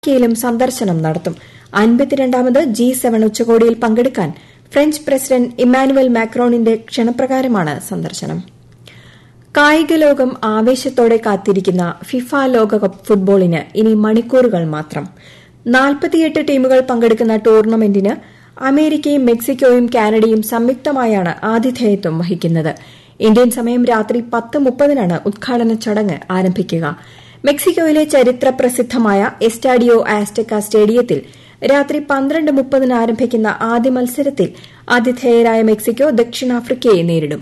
കൊസ്റ്റാറിക്കയിലും സന്ദർശനം നടത്തും അൻപത്തിരണ്ടാമത് G seven ഉച്ചകോടിയിൽ പങ്കെടുക്കാൻ ഫ്രഞ്ച് പ്രസിഡന്റ് ഇമ്മാനുവൽ മാക്രോണിന്റെ ക്ഷണപ്രകാരമാണ് സന്ദർശനം കായിക ലോകം ആവേശത്തോടെ കാത്തിരിക്കുന്ന ഫിഫ ലോകകപ്പ് ഫുട്ബോളിന് ഇനി മണിക്കൂറുകൾ മാത്രം നാൽപ്പത്തിയെട്ട് ടീമുകൾ പങ്കെടുക്കുന്ന ടൂർണമെന്റിന് അമേരിക്കയും മെക്സിക്കോയും കാനഡയും സംയുക്തമായാണ് ആതിഥേയത്വം വഹിക്കുന്നത് ഇന്ത്യൻ സമയം രാത്രി പത്ത് മുപ്പതിനാണ് ഉദ്ഘാടന ചടങ്ങ് ആരംഭിക്കുക മെക്സിക്കോയിലെ ചരിത്ര പ്രസിദ്ധമായ എസ്റ്റാഡിയോ ആസ്റ്റക്ക സ്റ്റേഡിയത്തിൽ രാത്രി പന്ത്രണ്ട് മുപ്പതിന് ആരംഭിക്കുന്ന ആദ്യ മത്സരത്തിൽ ആതിഥേയരായ മെക്സിക്കോ ദക്ഷിണാഫ്രിക്കയെ നേരിടും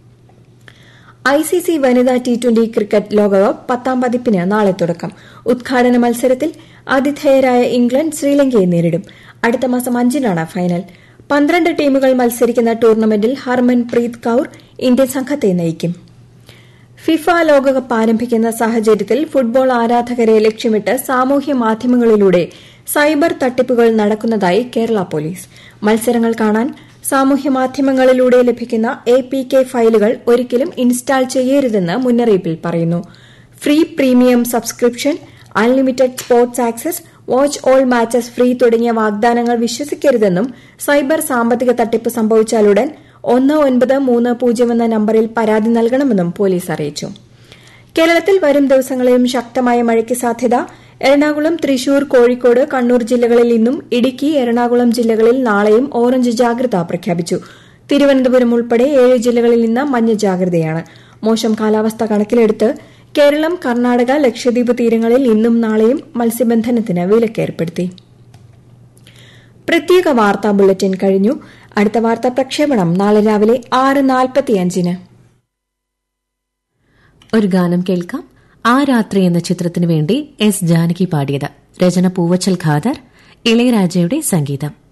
ഐസിസി വനിതാ ടി ട്വന്റി ക്രിക്കറ്റ് ലോകകപ്പ് പത്താം പതിപ്പിന് നാളെ തുടക്കം ഉദ്ഘാടന മത്സരത്തിൽ ആതിഥേയരായ ഇംഗ്ലണ്ട് ശ്രീലങ്കയെ നേരിടും അടുത്ത മാസം അഞ്ചിനാണ് ഫൈനൽ പന്ത്രണ്ട് ടീമുകൾ മത്സരിക്കുന്ന ടൂർണമെന്റിൽ ഹർമൻ പ്രീത് കൌർ ഇന്ത്യൻ സംഘത്തെ നയിക്കും ഫിഫ ലോകകപ്പ് ആരംഭിക്കുന്ന സാഹചര്യത്തിൽ ഫുട്ബോൾ ആരാധകരെ ലക്ഷ്യമിട്ട് സാമൂഹ്യ മാധ്യമങ്ങളിലൂടെ സൈബർ തട്ടിപ്പുകൾ നടക്കുന്നതായി കേരള പോലീസ് മത്സരങ്ങൾ കാണാൻ സാമൂഹ്യ മാധ്യമങ്ങളിലൂടെ ലഭിക്കുന്ന എ പി കെ ഫയലുകൾ ഒരിക്കലും ഇൻസ്റ്റാൾ ചെയ്യരുതെന്ന് മുന്നറിയിപ്പിൽ പറയുന്നു free premium subscription unlimited sports access watch all matches free തുടങ്ങിയ വാഗ്ദാനങ്ങൾ വിശ്വസിക്കരുതെന്നും സൈബർ സാമ്പത്തിക തട്ടിപ്പ് സംഭവിച്ചാലുടൻ ഒന്ന് ഒൻപത് മൂന്ന് പൂജ്യം എന്ന നമ്പറിൽ പരാതി നൽകണമെന്നും പോലീസ് അറിയിച്ചു കേരളത്തിൽ വരും ദിവസങ്ങളിലും ശക്തമായ മഴയ്ക്ക് സാധ്യത എറണാകുളം തൃശൂർ കോഴിക്കോട് കണ്ണൂർ ജില്ലകളിൽ ഇന്നും ഇടുക്കി എറണാകുളം ജില്ലകളിൽ നാളെയും ഓറഞ്ച് ജാഗ്രത പ്രഖ്യാപിച്ചു തിരുവനന്തപുരം ഉൾപ്പെടെ ഏഴ് ജില്ലകളിൽ ഇന്ന് മഞ്ഞ ജാഗ്രതയാണ് മോശം കാലാവസ്ഥ കണക്കിലെടുത്ത് കേരളം കർണാടക ലക്ഷദ്വീപ് തീരങ്ങളിൽ ഇന്നും നാളെയും മത്സ്യബന്ധനത്തിന് വിലക്കേർപ്പെടുത്തി പ്രത്യേക വാർത്താ ബുള്ളറ്റിൻ കഴിഞ്ഞു അടുത്ത വാർത്താ പ്രക്ഷേപണം നാളെ രാവിലെ ആറ് നാൽപ്പത്തിയഞ്ചിന് ഒരു ഗാനം കേൾക്കാം ആ രാത്രി എന്ന ചിത്രത്തിനു വേണ്ടി എസ് ജാനകി പാടിയത് രചന പൂവച്ചൽ ഖാദർ ഇളയരാജയുടെ സംഗീതം